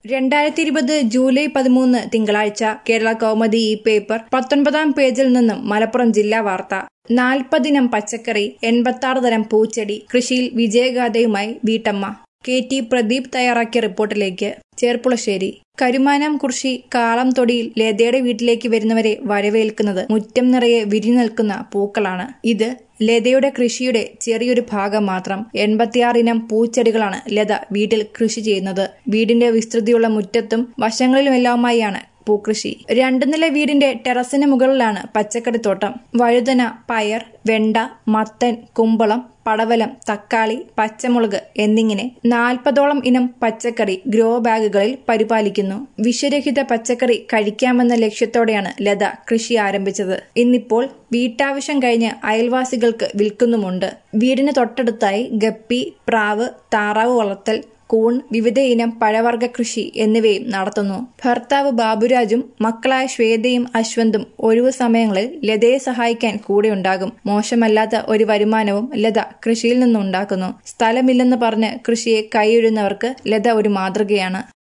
രണ്ടായിരത്തി ഇരുപത് ജൂലൈ പതിമൂന്ന് തിങ്കളാഴ്ച കേരള കൗമുദി ഈ പേപ്പർ പത്തൊൻപതാം പേജിൽ നിന്നും മലപ്പുറം ജില്ലാ വാർത്ത നാൽപ്പതിനം പച്ചക്കറി എൺപത്തി തരം പൂച്ചെടി കൃഷിയിൽ വിജയഗാഥയുമായി വീട്ടമ്മ കെ ടി പ്രദീപ് തയ്യാറാക്കിയ റിപ്പോർട്ടിലേക്ക് ചേർപ്പുളശ്ശേരി കരുമാനം കുർശി കാളം തൊടിയിൽ ലതയുടെ വീട്ടിലേക്ക് വരുന്നവരെ വരവേൽക്കുന്നത് മുറ്റം നിറയെ വിരിഞ്ഞു നിൽക്കുന്ന പൂക്കളാണ് ഇത് ലതയുടെ കൃഷിയുടെ ചെറിയൊരു ഭാഗം മാത്രം എൺപത്തിയാറ് ഇനം പൂച്ചെടികളാണ് ലത വീട്ടിൽ കൃഷി ചെയ്യുന്നത് വീടിന്റെ വിസ്തൃതിയുള്ള മുറ്റത്തും വശങ്ങളിലുമെല്ലാമായാണ് പൂക്കൃഷി രണ്ടു നില വീടിന്റെ ടെറസിന് മുകളിലാണ് പച്ചക്കറിത്തോട്ടം വഴുതന പയർ വെണ്ട മത്തൻ കുമ്പളം പടവലം തക്കാളി പച്ചമുളക് എന്നിങ്ങനെ നാൽപ്പതോളം ഇനം പച്ചക്കറി ഗ്രോ ബാഗുകളിൽ പരിപാലിക്കുന്നു വിഷരഹിത പച്ചക്കറി കഴിക്കാമെന്ന ലക്ഷ്യത്തോടെയാണ് ലത കൃഷി ആരംഭിച്ചത് ഇന്നിപ്പോൾ വീട്ടാവശ്യം കഴിഞ്ഞ് അയൽവാസികൾക്ക് വിൽക്കുന്നുമുണ്ട് വീടിന് തൊട്ടടുത്തായി ഗപ്പി പ്രാവ് താറാവ് വളർത്തൽ കൂൺ വിവിധ ഇനം പഴവർഗ കൃഷി എന്നിവയും നടത്തുന്നു ഭർത്താവ് ബാബുരാജും മക്കളായ ശ്വേതയും അശ്വന്തും ഒഴിവു സമയങ്ങളിൽ ലതയെ സഹായിക്കാൻ കൂടെയുണ്ടാകും മോശമല്ലാത്ത ഒരു വരുമാനവും ലത കൃഷിയിൽ നിന്നുണ്ടാക്കുന്നു സ്ഥലമില്ലെന്ന് പറഞ്ഞ് കൃഷിയെ കൈയൊഴുന്നവർക്ക് ലത ഒരു മാതൃകയാണ്